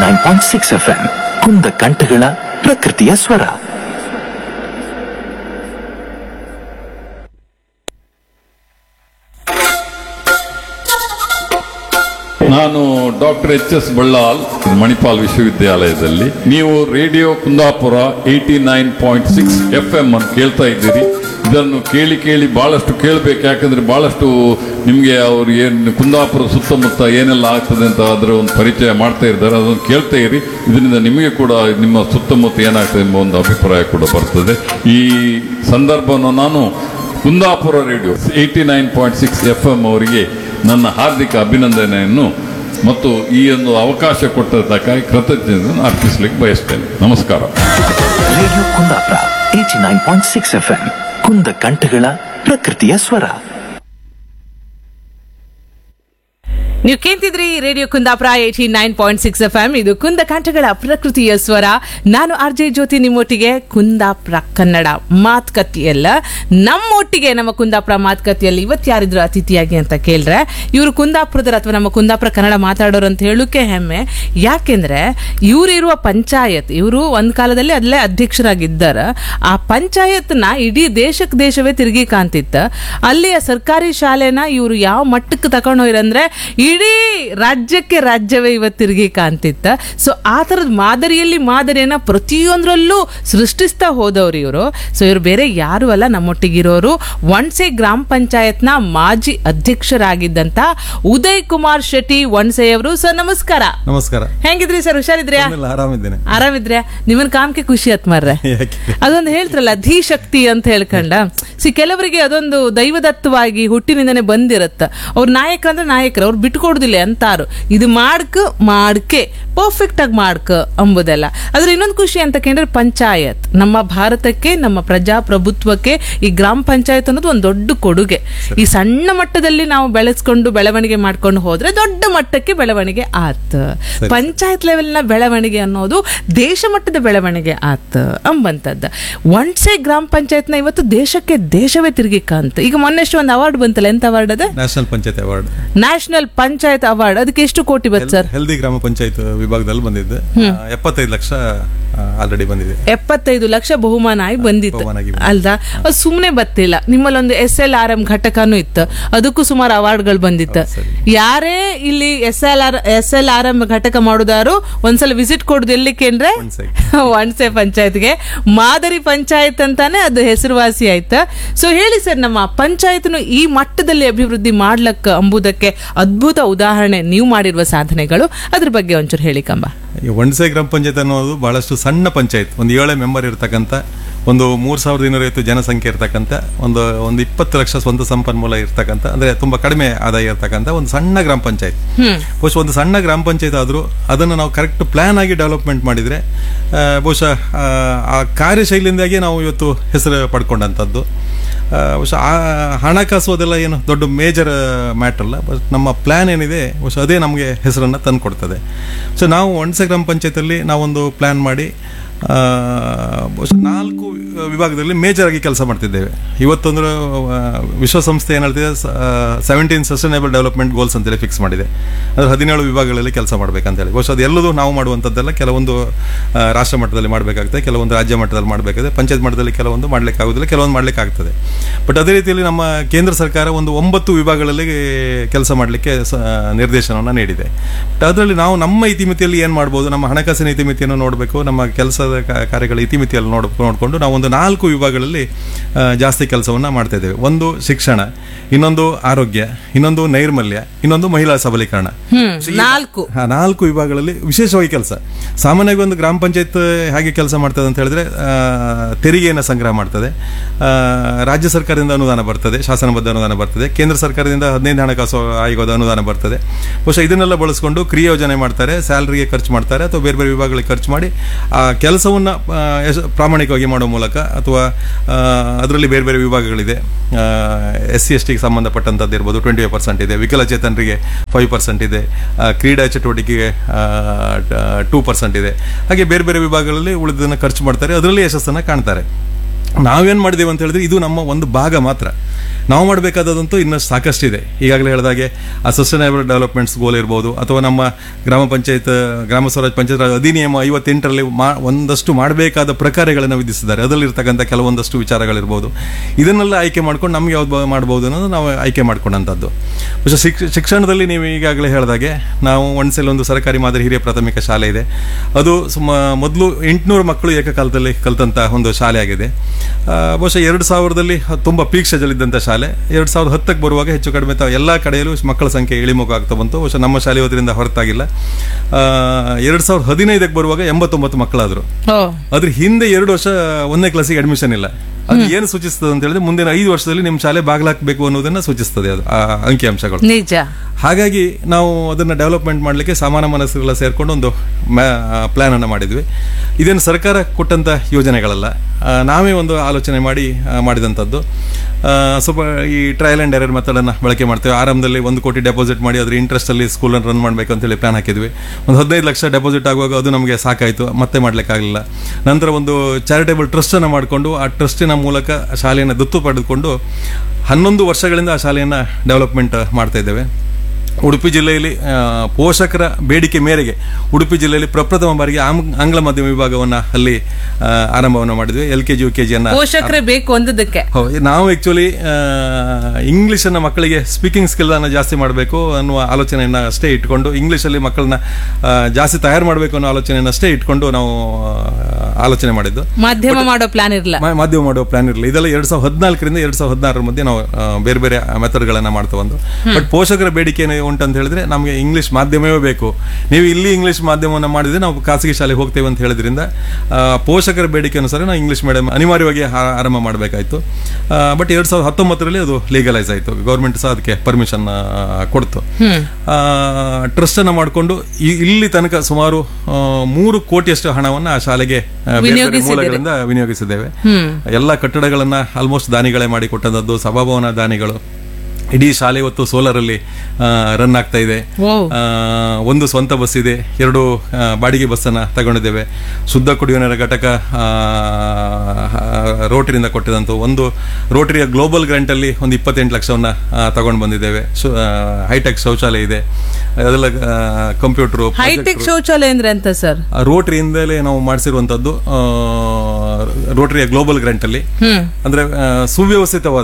Nine point six F M ಕುಂದ ಕಂಠಗಳ ಪ್ರಕೃತಿಯ ಸ್ವರ ನಾನು doctor H S Ballal Manipal ವಿಶ್ವವಿದ್ಯಾಲಯದಲ್ಲಿ ನೀವು radio Kundapura eighty nine point six F M ಅನ್ನು ಕೇಳ್ತಾ ಇದ್ದೀರಿ ಇದನ್ನು ಕೇಳಿ ಕೇಳಿ ಬಹಳಷ್ಟು ಕೇಳಬೇಕು ಯಾಕಂದ್ರೆ ಬಹಳಷ್ಟು ನಿಮಗೆ ಅವರು ಏನು ಕುಂದಾಪುರ ಸುತ್ತಮುತ್ತ ಏನೆಲ್ಲ ಆಗ್ತದೆ ಅಂತ ಅದರ ಒಂದು ಪರಿಚಯ ಮಾಡ್ತಾ ಇದ್ದಾರೆ ಅದನ್ನು ಕೇಳ್ತಾ ಇರಿ ಇದರಿಂದ ನಿಮಗೆ ಕೂಡ ನಿಮ್ಮ ಸುತ್ತಮುತ್ತ ಏನಾಗ್ತದೆ ಎಂಬ ಒಂದು ಅಭಿಪ್ರಾಯ ಕೂಡ ಬರ್ತದೆ ಈ ಸಂದರ್ಭವನ್ನು ನಾನು Kundapura radio eighty nine point six F M ಅವರಿಗೆ ನನ್ನ ಹಾರ್ದಿಕ ಅಭಿನಂದನೆಯನ್ನು ಮತ್ತು ಈ ಒಂದು ಅವಕಾಶ ಕೊಟ್ಟದ್ದಕ್ಕಾಗಿ ಕೃತಜ್ಞತೆಯನ್ನು ಅರ್ಪಿಸಲಿಕ್ಕೆ ಬಯಸ್ತೇನೆ ನಮಸ್ಕಾರ radio Kundapura eighty nine point six F M ಕುಂದ ಕಂಠಗಳ ಪ್ರಕೃತಿಯ ಸ್ವರ ನೀವು ಕೇಳ್ತಿದ್ರಿ radio Kundapura eighty nine point six F M ಇದು ಕುಂದ ಕಂಠಗಳ ಪ್ರಕೃತಿಯ ಸ್ವರ ನಾನು ಆರ್ ಜೆ ಜ್ಯೋತಿ ನಿಮ್ಮೊಟ್ಟಿಗೆ ಕುಂದಾಪುರ ಕನ್ನಡ ಮಾತುಕತೆಯಲ್ಲ ನಮ್ಮೊಟ್ಟಿಗೆ ನಮ್ಮ ಕುಂದಾಪುರ ಮಾತುಕತೆಯಲ್ಲಿ ಇವತ್ತು ಯಾರಿದ್ರು ಅತಿಥಿಯಾಗಿ ಅಂತ ಕೇಳಿದ್ರೆ ಇವರು ಕುಂದಾಪುರದರ ಅಥವಾ ನಮ್ಮ ಕುಂದಾಪುರ ಕನ್ನಡ ಮಾತಾಡೋರು ಅಂತ ಹೇಳೋಕೆ ಹೆಮ್ಮೆ ಯಾಕೆಂದ್ರೆ ಇವರಿರುವ ಪಂಚಾಯತ್ ಇವರು ಒಂದ್ ಕಾಲದಲ್ಲಿ ಅಲ್ಲೇ ಅಧ್ಯಕ್ಷರಾಗಿದ್ದಾರ ಆ ಪಂಚಾಯತ್ನ ಇಡೀ ದೇಶಕ್ಕೆ ದೇಶವೇ ತಿರುಗಿ ಕಾಣ್ತಿತ್ತ ಅಲ್ಲಿಯ ಸರ್ಕಾರಿ ಶಾಲೆನ ಇವರು ಯಾವ ಮಟ್ಟಕ್ಕೆ ತಗೊಂಡು ಹೋಯ್ರಂದ್ರೆ ಇಡೀ ರಾಜ್ಯಕ್ಕೆ ರಾಜ್ಯವೇ ಇವತ್ತು ತಿರುಗಿ ಕಾಣ್ತಿತ್ತ ಸೊ ಆ ಥರದ ಮಾದರಿಯಲ್ಲಿ ಮಾದರಿಯನ್ನ ಪ್ರತಿಯೊಂದರಲ್ಲೂ ಸೃಷ್ಟಿಸ್ತಾ ಹೋದವ್ರು ಇವರು ಸೊ ಇವರು ಬೇರೆ ಯಾರು ಅಲ್ಲ ನಮ್ಮೊಟ್ಟಿಗಿರೋರು ಒಣಸೆ ಗ್ರಾಮ ಪಂಚಾಯತ್ನ ಮಾಜಿ ಅಧ್ಯಕ್ಷರಾಗಿದ್ದಂತ ಉದಯ್ ಕುಮಾರ್ ಶೆಟ್ಟಿ ಒಣಸೆ ಅವರು ಸರ್ ನಮಸ್ಕಾರ ನಮಸ್ಕಾರ ಹೆಂಗಿದ್ರಿ ಸರ್ ಹುಷಾರಿದ್ರ್ಯಾ ಏನಿಲ್ಲ, ಆರಾಮಿದ್ದೇನೆ ಆರಾಮಿದ್ರೆ ನಿಮ್ಮನ್ ಕಾಮ್ಕೆ ಖುಷಿ ಆತ್ ಮಾರ್ರೆ ಯಾಕೆ? ಅದೊಂದು ಹೇಳ್ತಾರಲ್ಲ ಧೀಶಕ್ತಿ ಅಂತ ಹೇಳ್ಕೊಂಡ ಸಿ ಕೆಲವರಿಗೆ ಅದೊಂದು ದೈವದತ್ತವಾಗಿ ಹುಟ್ಟಿನಿಂದನೇ ಬಂದಿರತ್ತ ಅವ್ರ ನಾಯಕ ಅಂದ್ರೆ ನಾಯಕರು ಅವ್ರು ಬಿಟ್ಕೊಡುದಿಲ್ಲ ಅಂತಾರು ಇದು ಮಾಡ್ಕ ಮಾಡ್ಕೆ ಪರ್ಫೆಕ್ಟ್ ಆಗಿ ಮಾಡ್ಕ ಅಂಬುದೆಲ್ಲ ಅದ್ರ ಇನ್ನೊಂದು ಖುಷಿ ಅಂತ ಕೇಳಿದ್ರೆ ಪಂಚಾಯತ್ ನಮ್ಮ ಭಾರತಕ್ಕೆ ನಮ್ಮ ಪ್ರಜಾಪ್ರಭುತ್ವಕ್ಕೆ ಈ ಗ್ರಾಮ ಪಂಚಾಯತ್ ಅನ್ನೋದು ಒಂದು ದೊಡ್ಡ ಕೊಡುಗೆ ಈ ಸಣ್ಣ ಮಟ್ಟದಲ್ಲಿ ನಾವು ಬೆಳೆಸ್ಕೊಂಡು ಬೆಳವಣಿಗೆ ಮಾಡ್ಕೊಂಡು ಹೋದ್ರೆ ದೊಡ್ಡ ಮಟ್ಟಕ್ಕೆ ಬೆಳವಣಿಗೆ ಆತ್ ಪಂಚಾಯತ್ ಲೆವೆಲ್ನ ಬೆಳವಣಿಗೆ ಅನ್ನೋದು ದೇಶ ಮಟ್ಟದ ಬೆಳವಣಿಗೆ ಆತ್ ಅಂಬಂತದ್ದು ಒಣ್ಸೆ ಗ್ರಾಮ ಪಂಚಾಯತ್ನ ಇವತ್ತು ದೇಶಕ್ಕೆ ದೇಶವೇ ತಿರುಗಿ ಕಾಂತ ಈಗ ಮೊನ್ನೆಷ್ಟು ಒಂದು ಅವಾರ್ಡ್ ಬಂತಲ್ಲ ಎಂತ ಅವಾರ್ಡ್ ಅದ national panchayat award national panchayat award ಅದಕ್ಕೆ ಎಷ್ಟು ಕೋಟಿ ಬತ್ ಸರ್ ಹೆಲ್ದಿ ಗ್ರಾಮ ಪಂಚಾಯತ್ ವಿಭಾಗದಲ್ಲಿ ಬಂದಿದ್ದು ಆ, ಎಪ್ಪತ್ತೈದು ಲಕ್ಷ ಆಲ್ರೆಡಿ ಬಂದಿದೆ ಎಪ್ಪತ್ತೈದು ಲಕ್ಷ ಬಹುಮಾನ ಆಗಿ ಬಂದಿತ್ತು ಬಹುಮಾನ ಆಗಿ ಬಂದಿತ್ತು. ಅಲ್ದಾ ಅದು ಸುಮ್ಮನೆ ಬತ್ತಿಲ್ಲ ನಿಮ್ಮಲ್ಲೊಂದು ಎಸ್ ಎಲ್ ಆರ್ ಎಂ ಘಟಕನೂ ಇತ್ತು ಅದಕ್ಕೂ ಸುಮಾರು ಅವಾರ್ಡ್ಗಳು ಬಂದಿತ್ತು ಹೌದು, ಸರಿ. ಯಾರೇ ಇಲ್ಲಿ S L R S L R M ಘಟಕ ಮಾಡುದಾರು ಒಂದ್ಸಲ ವಿಸಿಟ್ ಕೊಡುದು ಎಲ್ಲಿಕೇಂದ್ರೆ ಒಣ್ಸೆ. ಒಣ್ಸೆ ಪಂಚಾಯತ್ಗೆ ಮಾದರಿ ಪಂಚಾಯತ್ ಅಂತಾನೆ ಅದು ಹೆಸರುವಾಸಿ ಆಯ್ತು ಸೊ ಹೇಳಿ ಸರ್ ನಮ್ಮ ಪಂಚಾಯತ್ನು ಈ ಮಟ್ಟದಲ್ಲಿ ಅಭಿವೃದ್ಧಿ ಮಾಡ್ಲಕ್ಕ ಅಂಬುದಕ್ಕೆ ಅದ್ಭುತ ಉದಾಹರಣೆ ನೀವು ಮಾಡಿರುವ ಸಾಧನೆಗಳು ಅದ್ರ ಬಗ್ಗೆ ಒಂಚೂರು ಹೇಳಿ ಕಂಬ ಈ ಒಣಸೆ ಗ್ರಾಮ ಪಂಚಾಯತ್ ಅನ್ನೋದು ಬಹಳಷ್ಟು ಸಣ್ಣ ಪಂಚಾಯತ್ ಒಂದು ಏಳೆ ಮೆಂಬರ್ ಇರ್ತಕ್ಕಂಥ ಒಂದು ಮೂರು ಸಾವಿರದ ಇನ್ನೂರೈವತ್ತು ಜನಸಂಖ್ಯೆ ಇರ್ತಕ್ಕಂಥ ಒಂದು ಒಂದು ಇಪ್ಪತ್ತು ಲಕ್ಷ ಸ್ವಂತ ಸಂಪನ್ಮೂಲ ಇರ್ತಕ್ಕಂಥ ಅಂದ್ರೆ ತುಂಬಾ ಕಡಿಮೆ ಆದಾಯ ಇರ್ತಕ್ಕಂಥ ಒಂದು ಸಣ್ಣ ಗ್ರಾಮ ಪಂಚಾಯತ್ ಬಹುಶಃ ಒಂದು ಸಣ್ಣ ಗ್ರಾಮ ಪಂಚಾಯತ್ ಆದರೂ ಅದನ್ನು ನಾವು ಕರೆಕ್ಟ್ ಪ್ಲಾನ್ ಆಗಿ ಡೆವಲಪ್ಮೆಂಟ್ ಮಾಡಿದ್ರೆ ಆ, ಬಹುಶಃ ಆ, ಆ ಕಾರ್ಯಶೈಲಿಯಿಂದಾಗಿ ನಾವು ಇವತ್ತು ಹೆಸರು ಪಡ್ಕೊಂಡಂಥದ್ದು ಆ, ಬಹುಶಃ ಆ ಹಣಕಾಸು ಅದೆಲ್ಲ ಏನು ದೊಡ್ಡ ಮೇಜರ್ ಮ್ಯಾಟರ್ ಅಲ್ಲ ಬಟ್ ನಮ್ಮ ಪ್ಲ್ಯಾನ್ ಏನಿದೆ ಬಹುಶಃ ಅದೇ ನಮಗೆ ಹೆಸರನ್ನು ತಂದು ಕೊಡ್ತದೆ ಸೊ ನಾವು ಒಣಸೆ ಗ್ರಾಮ ಪಂಚಾಯತಲ್ಲಿ ನಾವೊಂದು ಪ್ಲ್ಯಾನ್ ಮಾಡಿ ಆ, ಬಹುಶಃ ನಾಲ್ಕು ವಿಭಾಗದಲ್ಲಿ ಮೇಜರ್ ಆಗಿ ಕೆಲಸ ಮಾಡ್ತಿದ್ದೇವೆ ಇವತ್ತೊಂದು ಆ, ವಿಶ್ವಸಂಸ್ಥೆ ಏನು ಹೇಳ್ತಿದೆ ಸೆವೆಂಟೀನ್ ಸಸ್ಟೈನೇಬಲ್ ಡೆವಲಪ್ಮೆಂಟ್ ಗೋಲ್ಸ್ ಅಂತೇಳಿ ಫಿಕ್ಸ್ ಮಾಡಿದೆ ಅದ್ರ ಹದಿನೇಳು ವಿಭಾಗಗಳಲ್ಲಿ ಕೆಲಸ ಮಾಡಬೇಕಂತೇಳಿ ಬಹುಶಃ ಅದೆಲ್ಲದೂ ನಾವು ಮಾಡುವಂಥದ್ದೆಲ್ಲ ಕೆಲವೊಂದು ಆ, ರಾಷ್ಟ್ರ ಮಟ್ಟದಲ್ಲಿ ಮಾಡಬೇಕಾಗ್ತದೆ ಕೆಲವೊಂದು ರಾಜ್ಯ ಮಟ್ಟದಲ್ಲಿ ಮಾಡಬೇಕಾಗಿದೆ ಪಂಚಾಯತ್ ಮಟ್ಟದಲ್ಲಿ ಕೆಲವೊಂದು ಮಾಡ್ಲಿಕ್ಕೆ ಆಗೋದಿಲ್ಲ ಕೆಲವೊಂದು ಮಾಡ್ಲಿಕ್ಕೆ ಆಗ್ತದೆ ಬಟ್ ಅದೇ ರೀತಿಯಲ್ಲಿ ನಮ್ಮ ಕೇಂದ್ರ ಸರ್ಕಾರ ಒಂದು ಒಂಬತ್ತು ವಿಭಾಗಗಳಲ್ಲಿ ಕೆಲಸ ಮಾಡಲಿಕ್ಕೆ ನಿರ್ದೇಶನವನ್ನು ನೀಡಿದೆ ಬಟ್ ಅದರಲ್ಲಿ ನಾವು ನಮ್ಮ ಇತಿಮಿತಿಯಲ್ಲಿ ಏನು ಮಾಡ್ಬೋದು ನಮ್ಮ ಹಣಕಾಸಿನ ಇತಿಮಿತಿಯನ್ನು ನೋಡಬೇಕು ನಮ್ಮ ಕೆಲಸದ ಕ- ಕಾರ್ಯಗಳ ಇತಿಮಿತಿಯಲ್ಲಿ ನೋಡ್ ನೋಡಿಕೊಂಡು ನಾವು ಒಂದು ನಾಲ್ಕು ವಿಭಾಗಗಳಲ್ಲಿ ಆ, ಜಾಸ್ತಿ ಕೆಲಸವನ್ನು ಮಾಡ್ತಾ ಇದ್ದೇವೆ ಒಂದು ಶಿಕ್ಷಣ ಇನ್ನೊಂದು ಆರೋಗ್ಯ ಇನ್ನೊಂದು ನೈರ್ಮಲ್ಯ ಇನ್ನೊಂದು ಮಹಿಳಾ ಸಬಲೀಕರಣ ಹ್ಮ್ ನಾಲ್ಕು ಹಾ, ನಾಲ್ಕು ವಿಭಾಗಗಳಲ್ಲಿ ವಿಶೇಷವಾಗಿ ಕೆಲಸ ಸಾಮಾನ್ಯವಾಗಿ ಒಂದು ಗ್ರಾಮ ಪಂಚಾಯತ್ ಹೇಗೆ ಕೆಲಸ ಮಾಡ್ತದೆ ಅಂತ ಹೇಳಿದ್ರೆ ಆ, ತೆರಿಗೆಯನ್ನು ಸಂಗ್ರಹ ಮಾಡ್ತದೆ ಆ, ರಾಜ್ಯ ಸರ್ಕಾರದಿಂದ ಅನುದಾನ ಬರ್ತದೆ ಶಾಸನಬದ್ಧ ಅನುದಾನ ಬರ್ತದೆ ಕೇಂದ್ರ ಸರ್ಕಾರದಿಂದ ಹದಿನೈದು ಹಣಕಾಸು ಆಯೋಗದ ಅನುದಾನ ಬರ್ತದೆ ಬಹುಶಃ ಇದನ್ನೆಲ್ಲ ಬಳಸ್ಕೊಂಡು ಕ್ರಿಯೆ ಯೋಜನೆ ಮಾಡ್ತಾರೆ ಸ್ಯಾಲ್ರಿಗೆ ಖರ್ಚು ಮಾಡ್ತಾರೆ ಅಥವಾ ಬೇರೆ ಬೇರೆ ವಿಭಾಗಗಳಿಗೆ ಖರ್ಚು ಮಾಡಿ ಆ ಕೆಲಸವನ್ನು ಪ್ರಾಮಾಣಿಕವಾಗಿ ಮಾಡೋ ಮೂಲಕ ಅಥವಾ ಅದರಲ್ಲಿ ಬೇರೆ ಬೇರೆ ವಿಭಾಗಗಳಿದೆ ಎಸ್ ಸಿ ಎಸ್ ಟಿಗೆ ಸಂಬಂಧಪಟ್ಟಂಥದ್ದು ಇರ್ಬೋದು ಟ್ವೆಂಟಿ ಫೈವ್ ಪರ್ಸೆಂಟ್ ಇದೆ ವಿಕಲಚೇತನರಿಗೆ ಫೈವ್ ಪರ್ಸೆಂಟ್ ಇದೆ ಆ, ಕ್ರೀಡಾ ಚಟುವಟಿಕೆಗೆ ಟೂ ಪರ್ಸೆಂಟ್ ಇದೆ ಹಾಗೆ ಬೇರೆ ಬೇರೆ ವಿಭಾಗಗಳಲ್ಲಿ ಉಳಿದನ್ನು ಖರ್ಚು ಮಾಡ್ತಾರೆ ಅದರಲ್ಲಿ ಯಶಸ್ಸನ್ನು ಕಾಣ್ತಾರೆ ನಾವೇನು ಮಾಡಿದ್ದೇವೆ ಅಂತ ಹೇಳಿದ್ರೆ ಇದು ನಮ್ಮ ಒಂದು ಭಾಗ ಮಾತ್ರ ನಾವು ಮಾಡಬೇಕಾದಂತೂ ಇನ್ನಷ್ಟು ಸಾಕಷ್ಟಿದೆ ಈಗಾಗಲೇ ಹೇಳಿದಾಗೆ ಆ ಸಸ್ಟೈನಬಲ್ ಡೆವಲಪ್ಮೆಂಟ್ಸ್ ಗೋಲ್ ಇರ್ಬೋದು ಅಥವಾ ನಮ್ಮ ಗ್ರಾಮ ಪಂಚಾಯತ್ ಗ್ರಾಮ ಸ್ವರಾಜ್ ಪಂಚಾಯತ್ ರಾಜ್ ಅಧಿನಿಯಮ ಐವತ್ತೆಂಟರಲ್ಲಿ ಮಾ ಒಂದಷ್ಟು ಮಾಡಬೇಕಾದ ಪ್ರಕಾರಗಳನ್ನು ವಿಧಿಸಿದ್ದಾರೆ ಅದರಲ್ಲಿರ್ತಕ್ಕಂಥ ಕೆಲವೊಂದಷ್ಟು ವಿಚಾರಗಳಿರ್ಬೋದು ಇದನ್ನೆಲ್ಲ ಆಯ್ಕೆ ಮಾಡ್ಕೊಂಡು ನಮ್ಗೆ ಯಾವ್ದು ಮಾಡ್ಬೋದು ಅನ್ನೋದು ನಾವು ಆಯ್ಕೆ ಮಾಡ್ಕೊಂಡಂಥದ್ದು ಬಹುಶಃ ಶಿಕ್ಷ ಶಿಕ್ಷಣದಲ್ಲಿ ನೀವು ಈಗಾಗಲೇ ಹೇಳಿದಾಗೆ ನಾವು ಒಂದ್ಸಲ ಒಂದು ಸರ್ಕಾರಿ ಮಾದರಿ ಹಿರಿಯ ಪ್ರಾಥಮಿಕ ಶಾಲೆ ಇದೆ ಅದು ಸುಮ ಮೊದಲು ಎಂಟುನೂರು ಮಕ್ಕಳು ಏಕಕಾಲದಲ್ಲಿ ಕಲ್ತಂತ ಒಂದು ಶಾಲೆ ಆಗಿದೆ ಆ, ಬಹುಶಃ ಎರಡು ಸಾವಿರದಲ್ಲಿ ಹ- ತುಂಬ ಪೀಕ್ ಸ್ಟೇಜಲ್ಲಿದ್ದಂಥ ಶಾಲೆ ಎರಡು ಸಾವಿರದ ಹತ್ತಕ್ಕೆ ಬರುವಾಗ ಹೆಚ್ಚು ಕಡಿಮೆ ತ ಎಲ್ಲ ಕಡೆಯಲ್ಲೂ ಮಕ್ಕಳ ಸಂಖ್ಯೆ ಇಳಿಮುಖ ಆಗ್ತಾ ಬಂತು ಬಹುಶಃ ನಮ್ಮ ಶಾಲೆ ಅದರಿಂದ ಹೊರತಾಗಿಲ್ಲ ಎರಡು ಸಾವಿರದ ಹದಿನೈದಕ್ಕೆ ಬರುವಾಗ ಎಂಬತ್ತೊಂಬತ್ತು ಮಕ್ಕಳಾದರು ಓ ಅದ್ರ ಹಿಂದೆ ಎರಡು ವರ್ಷ ಒಂದನೇ ಕ್ಲಾಸಿಗೆ ಅಡ್ಮಿಷನ್ ಇಲ್ಲ ಅದು ಏನು ಸೂಚಿಸ್ತದೆ ಅಂತ ಹೇಳಿದ್ರೆ ಮುಂದಿನ ಐದು ವರ್ಷದಲ್ಲಿ ನಿಮ್ಮ ಶಾಲೆ ಬಾಗ್ಲಾಕ್ಬೇಕು ಅನ್ನೋದನ್ನ ಸೂಚಿಸ್ತದೆ ಅದು ಆ ಅಂಕಿಅಂಶಗಳು ನಿಜ ಹಾಗಾಗಿ ನಾವು ಅದನ್ನು ಡೆವಲಪ್ಮೆಂಟ್ ಮಾಡಲಿಕ್ಕೆ ಸಮಾನ ಮನಸ್ಸುಗಳ ಸೇರಿಕೊಂಡು ಒಂದು ಪ್ಲ್ಯಾನ್ ಅನ್ನು ಮಾಡಿದ್ವಿ ಇದೇನು ಸರ್ಕಾರ ಕೊಟ್ಟಂಥ ಯೋಜನೆಗಳಲ್ಲ ಆ, ನಾವೇ ಒಂದು ಆಲೋಚನೆ ಮಾಡಿ ಆ, ಮಾಡಿದಂಥದ್ದು ಆ, ಸ್ವಲ್ಪ ಈ ಟ್ರಯಲ್ ಆ್ಯಂಡ್ ಎರರ್ ಮೆಥಡನ್ನು ಬಳಕೆ ಮಾಡ್ತೇವೆ ಆರಂಭದಲ್ಲಿ ಒಂದು ಕೋಟಿ ಡೆಪಾಸಿಟ್ ಮಾಡಿ ಅದ್ರ ಇಂಟ್ರೆಸ್ಟಲ್ಲಿ ಸ್ಕೂಲನ್ನು ರನ್ ಮಾಡಬೇಕು ಅಂತೇಳಿ ಪ್ಲಾನ್ ಹಾಕಿದ್ವಿ ಒಂದು ಹದಿನೈದು ಲಕ್ಷ ಡೆಪಾಸಿಟ್ ಆಗುವಾಗ ಅದು ನಮಗೆ ಸಾಕಾಯಿತು ಮತ್ತೆ ಮಾಡಲಿಕ್ಕಾಗಲಿಲ್ಲ ನಂತರ ಒಂದು ಚಾರಿಟೇಬಲ್ ಟ್ರಸ್ಟನ್ನು ಮಾಡಿಕೊಂಡು ಆ ಟ್ರಸ್ಟಿನ ಮೂಲಕ ಶಾಲೆಯನ್ನು ದತ್ತು ಪಡೆದುಕೊಂಡು ಹನ್ನೊಂದು ವರ್ಷಗಳಿಂದ ಆ ಶಾಲೆಯನ್ನು ಡೆವಲಪ್ಮೆಂಟ್ ಮಾಡ್ತಾ ಇದ್ದೇವೆ ಉಡುಪಿ ಜಿಲ್ಲೆಯಲ್ಲಿ ಆ, ಪೋಷಕರ ಬೇಡಿಕೆ ಮೇರೆಗೆ ಉಡುಪಿ ಜಿಲ್ಲೆಯಲ್ಲಿ ಪ್ರಪ್ರಥಮ ಬಾರಿಗೆ ಆಮ್- ಆಂಗ್ಲ ಮಾಧ್ಯಮ ವಿಭಾಗವನ್ನು ಅಲ್ಲಿ ಆ, ಆರಂಭವನ್ನು ಮಾಡಿದ್ವಿ L K G U K ಜಿಯನ್ನು ಪೋಷಕರೇ ಬೇಕು ಅಂದದಕ್ಕೆ ಹೌದು ನಾವು ಆಕ್ಚುಲಿ ಇಂಗ್ಲಿಷ್ ಅನ್ನ ಮಕ್ಕಳಿಗೆ ಸ್ಪೀಕಿಂಗ್ ಸ್ಕಿಲ್ ಅನ್ನ ಜಾಸ್ತಿ ಮಾಡಬೇಕು ಅನ್ನುವ ಆಲೋಚನೆಯನ್ನ ಅಷ್ಟೇ ಇಟ್ಕೊಂಡು ಇಂಗ್ಲಿಷ್ ಅಲ್ಲಿ ಮಕ್ಕಳನ್ನ ಆ, ಜಾಸ್ತಿ ತಯಾರು ಮಾಡಬೇಕು ಅನ್ನೋ ಆಲೋಚನೆಯನ್ನ ಅಷ್ಟೇ ಇಟ್ಕೊಂಡು ನಾವು ಆ, ಆಲೋಚನೆ ಮಾಡಿದ್ದು ಮಾಧ್ಯಮ ಮಾಡೋ ಪ್ಲಾನ್ ಇರಲ್ಲ ಮಾ- ಮಾಧ್ಯಮ ಮಾಡುವ ಪ್ಲಾನ್ ಇರಲಿಲ್ಲ ಇದೆಲ್ಲ ಎರಡ್ ಸಾವಿರದ ಹದಿನಾಲ್ಕರಿಂದ ಎರಡ್ ಸಾವಿರದ ಹದಿನಾರರ ಮಧ್ಯೆ ನಾವು ಆ, ಬೇರೆ ಬೇರೆ ಮೆಥಡ್ಗಳನ್ನ ಮಾಡ್ತಾ ಬಂದು ಬಟ್ ಪೋಷಕರ ಬೇಡಿಕೆ ಏನು ಉಂಟು ಅಂತ ಹೇಳಿದ್ರೆ ನಮಗೆ ಇಂಗ್ಲಿಷ್ ಮಾಧ್ಯಮವೇ ಬೇಕು ನೀವು ಇಲ್ಲಿ ಇಂಗ್ಲಿಷ್ ಮಾಧ್ಯಮವನ್ನು ಮಾಡಿದ್ರೆ ನಾವು ಖಾಸಗಿ ಶಾಲೆಗೆ ಹೋಗ್ತೇವೆ ಅಂತ ಹೇಳಿದ್ರಿಂದ ಆ, ಪೋಷಕರ ಬೇಡಿಕೆ ಅನುಸಾರ ನಾವು ಇಂಗ್ಲಿಷ್ ಮೀಡಿಯಂ ಅನಿವಾರ್ಯವಾಗಿ ಆ- ಆರಂಭ ಮಾಡಬೇಕಾಯ್ತು ಬಟ್ ಎರಡ್ ಸಾವಿರದ ಹತ್ತೊಂಬತ್ತರಲ್ಲಿ ಅದು ಲೀಗಲೈಸ್ ಆಯಿತು ಗೌರ್ಮೆಂಟ್ ಸಹ ಅದಕ್ಕೆ ಪರ್ಮಿಷನ್ ಕೊಡ್ತು ಟ್ರಸ್ಟ್ ಅನ್ನ ಮಾಡಿಕೊಂಡು ಇಲ್ಲಿ ತನಕ ಸುಮಾರು ಆ, ಮೂರು ಕೋಟಿಯಷ್ಟು ಹಣವನ್ನು ಆ ಶಾಲೆಗೆ ಆ, ಬೇರೆ ಬೇರೆ ವಿನಿಯೋಗಿಸಿದ್ದೀರಿ. ಮೂಲಗಳಿಂದ ವಿನಿಯೋಗಿಸಿದ್ದೇವೆ ಎಲ್ಲ ಕಟ್ಟಡಗಳನ್ನ ಆಲ್ಮೋಸ್ಟ್ ದಾನಿಗಳೇ ಮಾಡಿ ಕೊಟ್ಟಂತದ್ದು ಸಭಾಭವನ ದಾನಿಗಳು ಇಡೀ ಶಾಲೆ ಇವತ್ತು ಸೋಲಾರ್ ಅಲ್ಲಿ ರನ್ ಆಗ್ತಾ ಇದೆ Wow. ಆ, ಒಂದು ಸ್ವಂತ ಬಸ್ ಇದೆ ಎರಡು ಆ, ಬಾಡಿಗೆ ಬಸ್ ಅನ್ನ ತಗೊಂಡಿದ್ದೇವೆ ಶುದ್ಧ ಕುಡಿಯುವ ನೀರಿನ ಘಟಕ ಆ, ರೋಟರಿಯಿಂದ ಕೊಟ್ಟಿದಂತ ಒಂದು ರೋಟರಿಯ ಗ್ಲೋಬಲ್ ಗ್ರಾಂಟ್ ಅಲ್ಲಿ ಒಂದು ಇಪ್ಪತ್ತೆಂಟು ಲಕ್ಷವನ್ನ ತಗೊಂಡು ಬಂದಿದ್ದೇವೆ ಹೈಟೆಕ್ ಶೌಚಾಲಯ ಇದೆ ಅದೆಲ್ಲ ಕಂಪ್ಯೂಟರ್ ಹೈಟೆಕ್ ಶೌಚಾಲಯ ಅಂದ್ರೆ ಅಂತ ಸರ್ ರೋಟರಿಯಿಂದಲೇ ನಾವು ಮಾಡಿಸಿರುವಂತದ್ದು ರೋಟರಿಯ ಗ್ಲೋಬಲ್ ಗ್ರಾಂಟ್ ಅಲ್ಲಿ ಅಂದ್ರೆ ಆ, ಸುವ್ಯವಸ್ಥಿತವಾದ